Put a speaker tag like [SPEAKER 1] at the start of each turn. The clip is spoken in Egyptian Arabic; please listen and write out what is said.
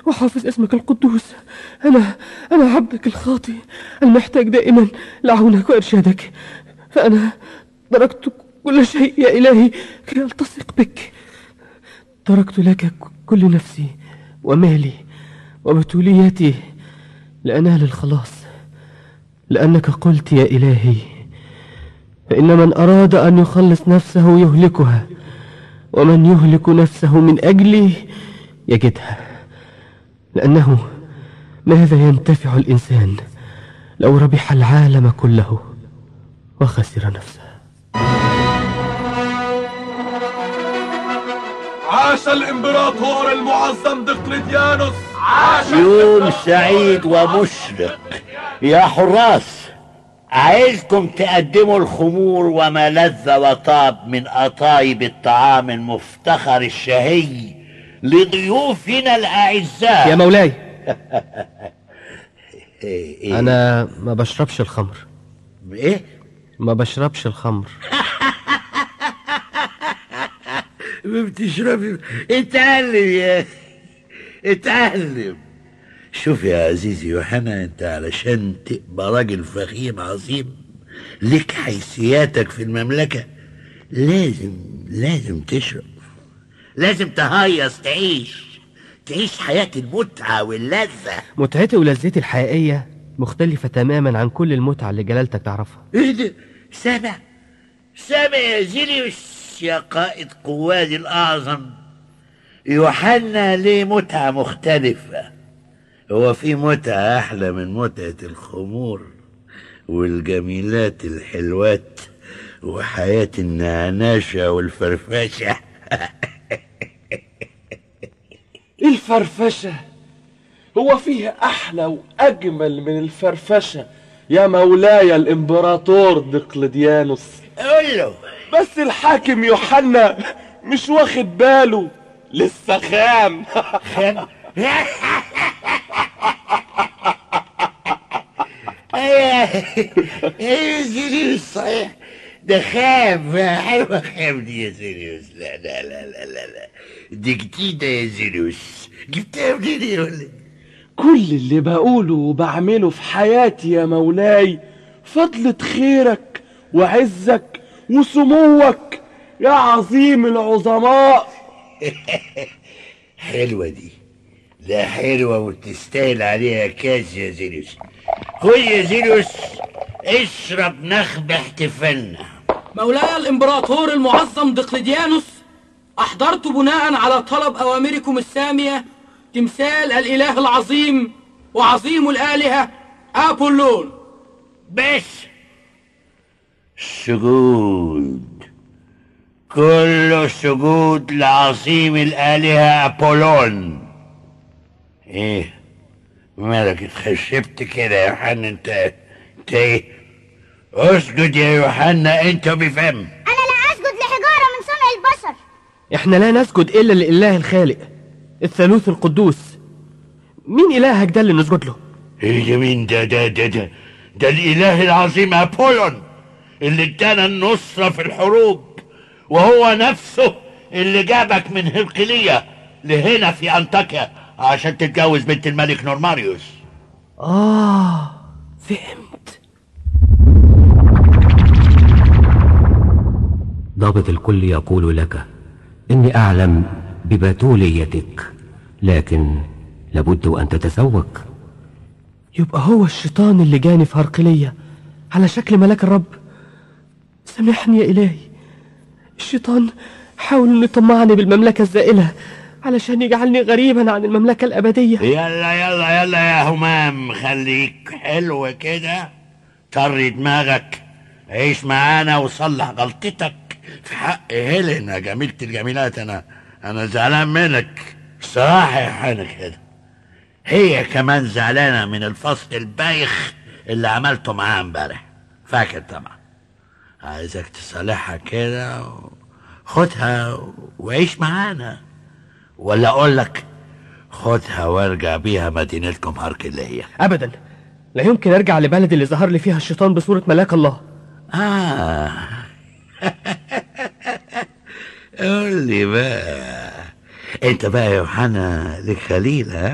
[SPEAKER 1] وحافظ اسمك القدوس أنا أنا عبدك الخاطي المحتاج دائما لعونك وإرشادك فأنا تركت كل شيء يا إلهي كي ألتصق بك تركت لك كل نفسي ومالي وبتوليتي لأنال الخلاص لأنك قلت يا إلهي فإن من أراد أن يخلص نفسه يهلكها ومن يهلك نفسه من أجلي يجدها لأنه ماذا ينتفع الإنسان لو ربح العالم كله وخسر نفسه
[SPEAKER 2] عاش الامبراطور المعظم دقلديانوس عاش
[SPEAKER 3] يوم سعيد ومشرق يا حراس عايزكم تقدموا الخمور وما لذ وطاب من أطايب الطعام المفتخر الشهي لضيوفنا الأعزاء
[SPEAKER 1] يا مولاي
[SPEAKER 3] إيه إيه
[SPEAKER 1] أنا ما بشربش الخمر
[SPEAKER 3] إيه؟
[SPEAKER 1] ما بشربش الخمر
[SPEAKER 3] ما بتشربي اتعلم يا اتعلم شوف يا عزيزي يوحنا انت علشان تبقى راجل فخيم عظيم لك حيثياتك في المملكة لازم لازم تشرب لازم تهيص تعيش تعيش حياة المتعة واللذة
[SPEAKER 1] متعتي ولذتي الحقيقية مختلفة تماما عن كل المتعة اللي جلالتك تعرفها
[SPEAKER 3] ايه ده سامع سامع يا زيليوس يا قائد قواد الأعظم يوحنا ليه متعة مختلفة هو في متعة أحلى من متعة الخمور والجميلات الحلوات وحياة النعناشة والفرفشة
[SPEAKER 2] الفرفشة هو فيه أحلى وأجمل من الفرفشة يا مولاي الإمبراطور دقلديانوس
[SPEAKER 3] قول له
[SPEAKER 2] بس الحاكم يوحنا مش واخد باله لسه خام
[SPEAKER 3] خام ايه سيريوس صحيح ده خام حلوة خام دي يا سيريوس لا لا لا لا لا لا دي جديدة يا سيريوس جبتها منين يا ولد
[SPEAKER 2] كل اللي بقوله وبعمله في حياتي يا مولاي فضلة خيرك وعزك وسموك يا عظيم العظماء
[SPEAKER 3] حلوة دي لا حلوة وتستاهل عليها كاس يا زيليوس خد يا زيليوس اشرب نخب احتفالنا
[SPEAKER 4] مولاي الإمبراطور المعظم دقلديانوس أحضرت بناء على طلب أوامركم السامية تمثال الإله العظيم وعظيم الآلهة أبولون
[SPEAKER 3] بس سجود كل سجود لعظيم الآلهة أبولون ايه مالك اتخشبت كده يا يوحنا انت انت ايه اسجد يا يوحنا انت بفم
[SPEAKER 5] أنا لا أسجد لحجارة من صنع البشر
[SPEAKER 1] احنا لا نسجد إلا لله الخالق الثالوث القدوس مين إلهك ده اللي نسجد له
[SPEAKER 3] ايه ده مين ده ده ده ده ده الاله العظيم ابولون اللي ادانا النصرة في الحروب وهو نفسه اللي جابك من هرقلية لهنا في انطاكيا عشان تتجوز بنت الملك نورماريوس
[SPEAKER 1] آه فهمت
[SPEAKER 6] ضابط الكل يقول لك إني أعلم ببتوليتك لكن لابد أن تتسوق
[SPEAKER 1] يبقى هو الشيطان اللي جاني في هرقلية على شكل ملاك الرب سامحني يا إلهي الشيطان حاول انه يطمعني بالمملكة الزائلة علشان يجعلني غريبا عن المملكة الأبدية
[SPEAKER 3] يلا يلا يلا يا همام خليك حلو كده طري دماغك عيش معانا وصلح غلطتك في حق هيلين جميلة الجميلات انا انا زعلان منك بصراحة يا حنا كده هي كمان زعلانة من الفصل البايخ اللي عملته معاها امبارح فاكر طبعا عايزك تصالحها كده و- خدها وعيش معانا ولا اقول لك خدها وارجع بيها مدينتكم هركلية
[SPEAKER 1] أبدا لا يمكن أرجع لبلد اللي ظهر لي فيها الشيطان بصورة ملاك الله
[SPEAKER 3] آه قول لي بقى انت بقى يا يوحنا لك خليل ها